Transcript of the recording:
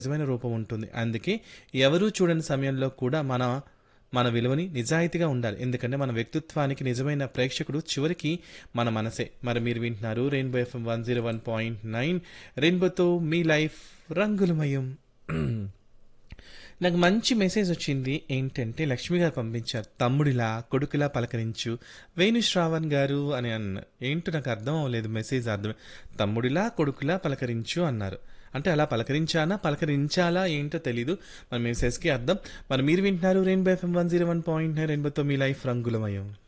నిజమైన రూపం ఉంటుంది అందుకే ఎవరూ చూడని సమయంలో కూడా మన మన విలువని నిజాయితీగా ఉండాలి ఎందుకంటే మన వ్యక్తిత్వానికి నిజమైన ప్రేక్షకుడు చివరికి మన మనసే మరి మీరు వింటున్నారు Rainbow FM one zero one point nine రెయిన్బోతో మీ లైఫ్ రంగులమయం నాకు మంచి మెసేజ్ వచ్చింది ఏంటంటే లక్ష్మి గారు పంపించారు తమ్ముడిలా కొడుకులా పలకరించు వేణు శ్రావణ్ గారు అని అన్నారు ఏంటో నాకు అర్థం అవ్వలేదు మెసేజ్ అర్థం తమ్ముడిలా కొడుకులా పలకరించు అన్నారు అంటే అలా పలకరించానా పలకరించాలా ఏంటో తెలీదు మన మెసేజ్కి అర్థం మరి మీరు వింటున్నారు Rainbow FM one zero one point nine రెయిన్బోతో మీ లైఫ్ రంగులమయం